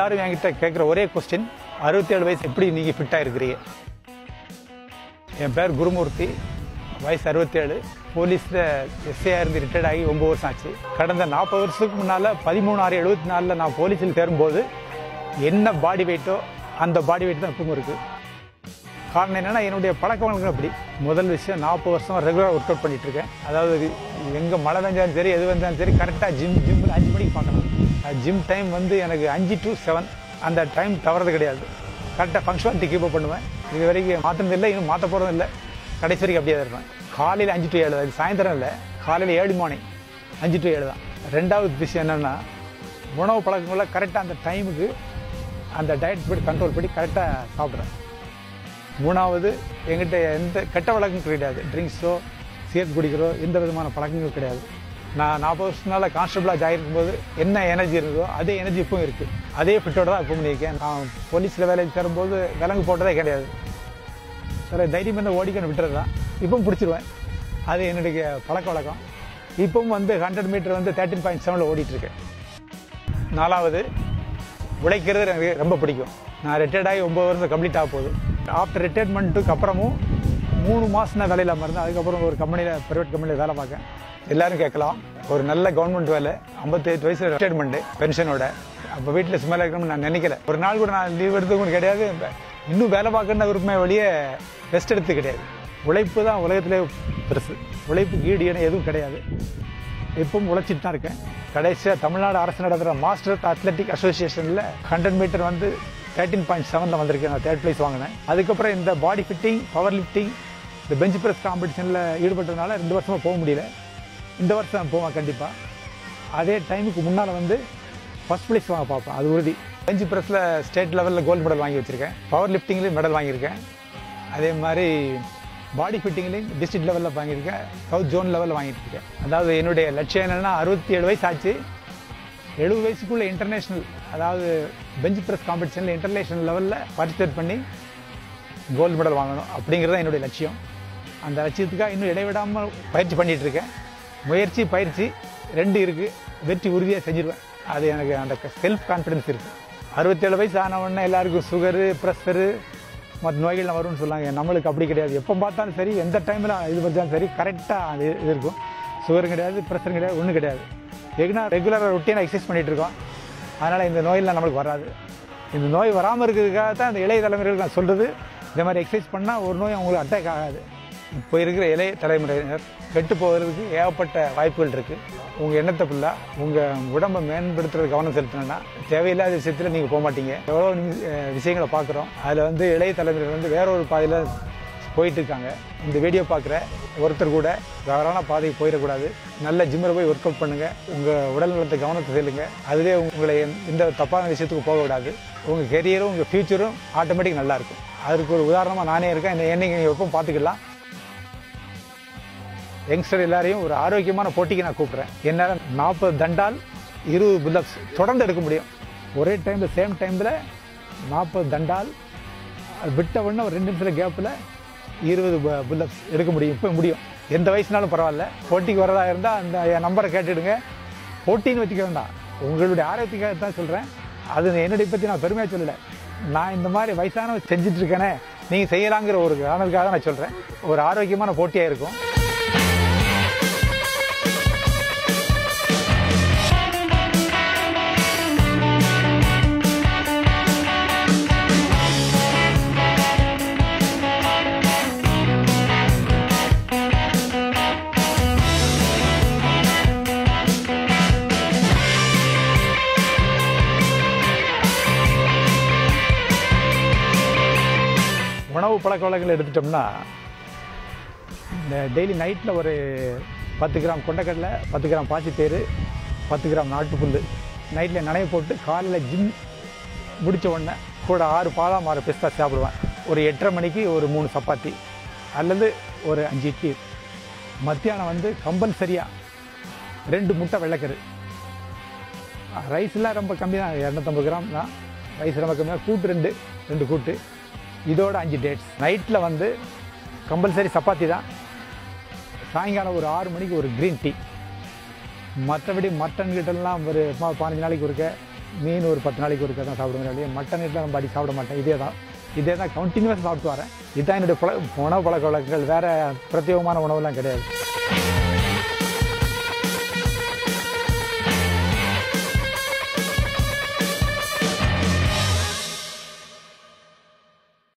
எல்லாரும் என்கிட்ட கேட்குற ஒரே கொஸ்டின் அறுபத்தேழு வயசு எப்படி நீங்கள் ஃபிட்டாக இருக்கிறீங்க என் பேர் குருமூர்த்தி வயசு அறுபத்தேழு போலீஸில் எஸ்ஐயாக இருந்து ரிட்டையர்ட் ஆகி ஒம்பது வருஷம் ஆச்சு கடந்த நாற்பது வருஷத்துக்கு முன்னால் பதிமூணு ஆறு எழுபத்தி நாலில் நான் போலீஸில் சேரும்போது என்ன பாடி வெயிட்டோ அந்த பாடி வெயிட் தான் இப்பவும் இருக்குது காரணம் என்னன்னா என்னுடைய பழக்க வழக்கம் அப்படி முதல் விஷயம் நாற்பது வருஷம் ரெகுலராக ஒர்க் அவுட் பண்ணிட்டு இருக்கேன் அதாவது எங்கே மழை பெஞ்சாலும் சரி எது வந்தாலும் சரி கரெக்டாக ஜிம் ஜிம்மில் அஞ்சு மணிக்கு பார்க்கணும் ஜிம் டைம் வந்து எனக்கு அஞ்சு டு செவன் அந்த டைம் தவறது கிடையாது கரெக்டாக ஃபங்க்ஷனாலிட்டி கீப் அப் பண்ணுவேன் இது வரைக்கும் மாற்றினது இல்லை இன்னும் மாற்ற போகிறதும் இல்லை கடைசி வரைக்கும் அப்படியே தான் இருப்பேன் காலையில் அஞ்சு டு ஏழு அது சாயந்தரம் இல்லை காலையில் ஏழு மார்னிங் அஞ்சு டு ஏழு தான் ரெண்டாவது விஷயம் என்னென்னா உணவு பழக்கங்களை கரெக்டாக அந்த டைமுக்கு அந்த டயட் படி கண்ட்ரோல் படி கரெக்டாக சாப்பிட்றேன் மூணாவது எங்கிட்ட எந்த கெட்ட வழக்கம் கிடையாது ட்ரிங்க்ஸோ சிகரெட் குடிக்கிறோ எந்த விதமான பழக்கங்களும் கிடையாது நான் நாற்பது வருஷத்தினால கான்ஸ்டபிளாக ஜாயின் இருக்கும்போது என்ன எனர்ஜி இருந்ததோ அதே எனர்ஜி இப்பவும் இருக்குது அதே ஃபிட்டோட தான் இப்போ பண்ணியிருக்கேன் நான் போலீஸில் வேலைக்கு சேரும்போது விலங்கு போட்டதே கிடையாது வேற தைரியம் என்ன ஓடிக்கணும் விட்டுறது தான் இப்பவும் பிடிச்சிருவேன் அது என்னுடைய பழக்க வழக்கம் இப்பவும் வந்து ஹண்ட்ரட் மீட்டர் வந்து தேர்ட்டின் பாயிண்ட் செவனில் ஓடிட்டுருக்கேன் நாலாவது உழைக்கிறது எனக்கு ரொம்ப பிடிக்கும் நான் ரிட்டையர்ட் ஆகி ஒம்பது வருஷம் கம்ப்ளீட் ஆக போகுது ஆஃப்டர் ரிட்டையர்மெண்ட்டுக்கு அப்புறமும் மூணு மாதம் தான் வேலை இல்லாமல் இருந்தேன் அதுக்கப்புறம் ஒரு கம்பெனியில் ப்ரைவேட் கம்பெனியில் வேலை பார்க்கேன் எல்லாரும் கேட்கலாம் ஒரு நல்ல கவர்மெண்ட் வேலை ஐம்பத்தெட்டு வயசு ரிட்டையர்மெண்ட்டு பென்ஷனோட அப்போ வீட்டில் சும்மா இருக்கணும்னு நான் நினைக்கல ஒரு நாள் கூட நான் லீவ் எடுத்து கூட கிடையாது இன்னும் வேலை பார்க்கணுன்னு விருப்பமே வழியே ரெஸ்ட் எடுத்து கிடையாது உழைப்பு தான் உலகத்திலே பெருசு உழைப்புக்கு ஈடு இணை எதுவும் கிடையாது இப்பவும் உழைச்சிட்டு தான் இருக்கேன் கடைசியாக தமிழ்நாடு அரசு நடத்துகிற மாஸ்டர் அத்லெட்டிக் அசோசியேஷனில் ஹண்ட்ரட் மீட்டர் வந்து தேர்ட்டின் பாயிண்ட் செவனில் வந்திருக்கேன் நான் தேர்ட் ப்ளேஸ் வாங்கினேன் அதுக்கப்புறம் இந்த பாடி ஃபிட்டிங் பவர் லிஃப்டிங் இந்த பெஞ்ச் ப்ரெஸ் காம்படிஷனில் ஈடுபட்டதுனால ரெண்டு வருஷமாக போக முடியல இந்த வருஷம் நான் போவேன் கண்டிப்பாக அதே டைமுக்கு முன்னால் வந்து ஃபர்ஸ்ட் ப்ளேஸ் வாங்க பார்ப்பேன் அது உறுதி பெஞ்ச் ப்ரெஸ்ஸில் ஸ்டேட் லெவலில் கோல்டு மெடல் வாங்கி வச்சுருக்கேன் பவர் லிஃப்டிங்லேயும் மெடல் வாங்கியிருக்கேன் அதே மாதிரி பாடி ஃபிட்டிங்லேயும் டிஸ்ட்ரிக்ட் லெவலில் வாங்கியிருக்கேன் சவுத் ஜோன் லெவலில் வாங்கிட்டு இருக்கேன் அதாவது என்னுடைய லட்சியம் என்னென்னா அறுபத்தி ஏழு வயசு ஆச்சு எழுபது வயசுக்குள்ள இன்டர்நேஷ்னல் அதாவது பெஞ்ச் ப்ரெஸ் காம்படிஷனில் இன்டர்நேஷ்னல் லெவலில் பார்ட்டிசிபேட் பண்ணி கோல்டு மெடல் வாங்கணும் அப்படிங்கிறது தான் என்னுடைய லட்சியம் அந்த லட்சியத்துக்காக இன்னும் இடைவிடாமல் பயிற்சி பண்ணிட்டு இருக்கேன் முயற்சி பயிற்சி ரெண்டு இருக்குது வெற்றி உறுதியாக செஞ்சிருவேன் அது எனக்கு அந்த செல்ஃப் கான்ஃபிடன்ஸ் இருக்குது அறுபத்தேழு வயசு ஆன உடனே எல்லாருக்கும் சுகரு ப்ரெஷரு மற்ற நோய்கள்லாம் வரும்னு சொல்லாங்க நம்மளுக்கு அப்படி கிடையாது எப்போ பார்த்தாலும் சரி எந்த டைமில் இது பார்த்தாலும் சரி கரெக்டாக அது இது இருக்கும் சுகரும் கிடையாது ப்ரெஷரும் கிடையாது ஒன்றும் கிடையாது ஏன்னா ரெகுலராக ரொட்டீனாக எக்ஸசைஸ் பண்ணிகிட்டு இருக்கோம் அதனால் இந்த நோயெல்லாம் நம்மளுக்கு வராது இந்த நோய் வராமல் இருக்கிறதுக்காக தான் இந்த இளைய தலைமுறைகள் நான் சொல்கிறது இந்த மாதிரி எக்ஸசைஸ் பண்ணால் ஒரு நோய் அவங்களுக்கு அட்டாக் ஆகாது இப்போ இருக்கிற இளைய தலைமுறையினர் கெட்டு போகிறதுக்கு ஏகப்பட்ட வாய்ப்புகள் இருக்குது உங்கள் எண்ணத்தை ஃபுல்லாக உங்கள் உடம்பை மேம்படுத்துறது கவனம் செலுத்தினா தேவையில்லாத விஷயத்தில் நீங்கள் போக மாட்டீங்க எவ்வளோ நிமி- அஹ் விஷயங்களை பார்க்குறோம் அதில் வந்து இளைய தலைமுறைகள் வந்து வேற ஒரு பாதையில் போயிட்டு இருக்காங்க இந்த வீடியோ பார்க்குற ஒருத்தர் கூட தவறான பாதைக்கு போயிடக்கூடாது நல்ல ஜிம்மில் போய் ஒர்க் அவுட் பண்ணுங்கள் உங்கள் உடல் நலத்தை கவனத்தை செல்லுங்க அதுவே உங்களை எந்த- எந்த தப்பான விஷயத்துக்கு போக விடாது உங்கள் கெரியரும் உங்கள் ஃப்யூச்சரும் ஆட்டோமேட்டிக் நல்லா இருக்கும் அதுக்கு ஒரு உதாரணமாக நானே இருக்கேன் என்னை என்னைக்கு நீங்கள் எப்பவும் பார்த்துக்கலாம் யங்ஸ்டர் எல்லாரையும் ஒரு ஆரோக்கியமான போட்டிக்கு நான் கூப்பிட்றேன் என்னால் நாற்பது தண்டால் இருபது புல்லப்ஸ் தொடர்ந்து எடுக்க முடியும் ஒரே டைமில் சேம் டைமில் நாற்பது தண்டால் அது விட்ட உடனே ஒரு ரெண்டு நிமிஷம் கேப்பில் இருபது புல்லப்ஸ் எடுக்க முடியும் இப்போ முடியும் எந்த வயசுனாலும் பரவாயில்ல போட்டிக்கு வரதா இருந்தால் அந்த என் நம்பரை கேட்டுடுங்க போட்டின்னு வச்சுக்க வேண்டாம் உங்களுடைய ஆரோக்கியத்துக்காக தான் சொல்கிறேன் அது என்னுடைய பற்றி நான் பெருமையாக சொல்லலை நான் இந்த மாதிரி வயசானவ செஞ்சுட்டு இருக்கேனே நீங்கள் செய்யலாங்கிற ஒரு காரணத்துக்காக நான் சொல்கிறேன் ஒரு ஆரோக்கியமான போட்டியாக இருக்கும் உணவு பழக்க வழக்கங்கள் எடுத்துட்டோம்னா இந்த டெய்லி நைட்டில் ஒரு பத்து கிராம் கொண்டக்கடலை பத்து கிராம் பாசிப்பயிறு பத்து கிராம் நாட்டுப்புல் நைட்டில் நனைய போட்டு காலையில் ஜிம் முடித்த உடனே கூட ஆறு பாதாம் ஆறு பிஸ்தா சாப்பிடுவேன் ஒரு எட்டரை மணிக்கு ஒரு மூணு சப்பாத்தி அல்லது ஒரு அஞ்சு இட்லி மத்தியானம் வந்து கம்பல்சரியாக ரெண்டு முட்டை வெள்ளைக்கரு ரைஸ்லாம் ரொம்ப கம்மி தான் இரநூத்தம்பது கிராம் தான் ரைஸ் ரொம்ப கம்மியாக கூட்டு ரெண்டு ரெண்டு கூட்டு இதோட அஞ்சு டேட்ஸ் நைட்டில் வந்து கம்பல்சரி சப்பாத்தி தான் சாயங்காலம் ஒரு ஆறு மணிக்கு ஒரு க்ரீன் டீ மற்றபடி மட்டன் கிட்டலாம் ஒரு ப- பதினஞ்சு நாளைக்கு ஒருக்க மீன் ஒரு பத்து நாளைக்கு ஒருக்கா தான் சாப்பிடுவேன் இல்லையா மட்டன் இருந்தால் ரொம்ப அடி சாப்பிட மாட்டேன் இதே தான் இதே தான் கண்டினியூஸாக சாப்பிட்டு வரேன் இதுதான் என்னுடைய பழ உணவு பழக்க வழக்கங்கள் வேறு பிரத்யேகமான உணவுலாம் கிடையாது